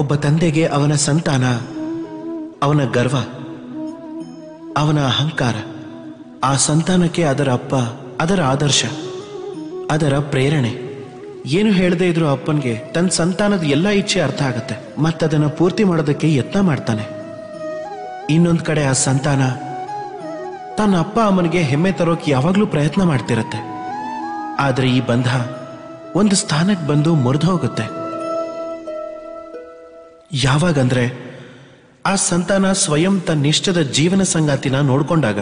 ಒಬ್ಬ ತಂದೆಗೆ ಅವನ ಸಂತಾನ ಅವನ ಗರ್ವ ಅವನ ಅಹಂಕಾರ ಆ ಸಂತಾನಕ್ಕೆ ಅದರ ಅಪ್ಪ ಅದರ ಆದರ್ಶ ಅದರ ಪ್ರೇರಣೆ ಏನು ಹೇಳದೇ ಇದ್ರು ಅಪ್ಪನ್ಗೆ ತನ್ನ ಸಂತಾನದ ಎಲ್ಲ ಇಚ್ಛೆ ಅರ್ಥ ಆಗತ್ತೆ ಮತ್ತದನ್ನ ಪೂರ್ತಿ ಮಾಡೋದಕ್ಕೆ ಯತ್ನ ಮಾಡ್ತಾನೆ ಇನ್ನೊಂದ್ ಕಡೆ ಆ ಸಂತಾನ ತನ್ನ ಅಪ್ಪ ಅಮ್ಮನಿಗೆ ಹೆಮ್ಮೆ ತರೋಕೆ ಯಾವಾಗ್ಲೂ ಪ್ರಯತ್ನ ಮಾಡ್ತಿರತ್ತೆ ಆದ್ರೆ ಈ ಬಂಧ ಒಂದು ಸ್ಥಾನಕ್ಕೆ ಬಂದು ಮುರಿದು ಹೋಗುತ್ತೆ ಯಾವಾಗಂದ್ರೆ ಆ ಸಂತಾನ ಸ್ವಯಂ ತನ್ನಿಷ್ಟದ ಜೀವನ ಸಂಗಾತಿನ ನೋಡ್ಕೊಂಡಾಗ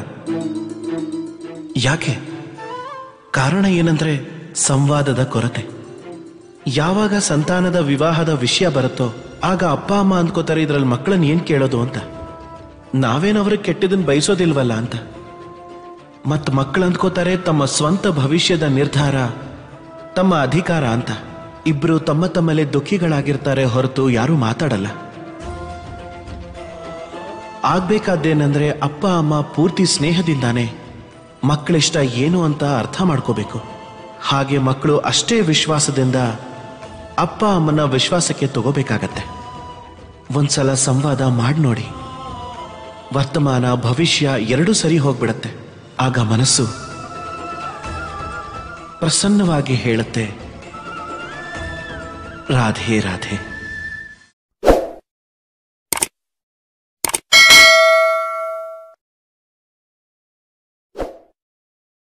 ಯಾಕೆ ಕಾರಣ ಏನಂದ್ರೆ ಸಂವಾದದ ಕೊರತೆ ಯಾವಾಗ ಸಂತಾನದ ವಿವಾಹದ ವಿಷಯ ಬರುತ್ತೋ ಆಗ ಅಪ್ಪ ಅಮ್ಮ ಅಂದ್ಕೋತಾರೆ ಇದ್ರಲ್ಲಿ ಮಕ್ಕಳನ್ನ ಏನ್ ಕೇಳೋದು ಅಂತ ನಾವೇನವ್ರಿಗೆ ಕೆಟ್ಟದನ್ನ ಬಯಸೋದಿಲ್ವಲ್ಲ ಅಂತ ಮತ್ ಮಕ್ಕಳು ಅಂದ್ಕೋತಾರೆ ತಮ್ಮ ಸ್ವಂತ ಭವಿಷ್ಯದ ನಿರ್ಧಾರ ತಮ್ಮ ಅಧಿಕಾರ ಅಂತ ಇಬ್ರು ತಮ್ಮ ತಮ್ಮಲ್ಲೇ ದುಃಖಿಗಳಾಗಿರ್ತಾರೆ ಹೊರತು ಯಾರೂ ಮಾತಾಡಲ್ಲ ಆಗ್ಬೇಕಾದ್ದೇನಂದ್ರೆ ಅಪ್ಪ ಅಮ್ಮ ಪೂರ್ತಿ ಸ್ನೇಹದಿಂದಾನೆ ಮಕ್ಕಳಿಷ್ಟ ಏನು ಅಂತ ಅರ್ಥ ಮಾಡ್ಕೋಬೇಕು ಹಾಗೆ ಮಕ್ಕಳು ಅಷ್ಟೇ ವಿಶ್ವಾಸದಿಂದ ಅಪ್ಪ ಅಮ್ಮನ ವಿಶ್ವಾಸಕ್ಕೆ ತಗೋಬೇಕಾಗತ್ತೆ ಒಂದ್ಸಲ ಸಂವಾದ ಮಾಡಿ ನೋಡಿ ವರ್ತಮಾನ ಭವಿಷ್ಯ ಎರಡೂ ಸರಿ ಹೋಗ್ಬಿಡತ್ತೆ ಆಗ ಮನಸ್ಸು ಪ್ರಸನ್ನವಾಗಿ ಹೇಳುತ್ತೆ ರಾಧೆ ರಾಧೆ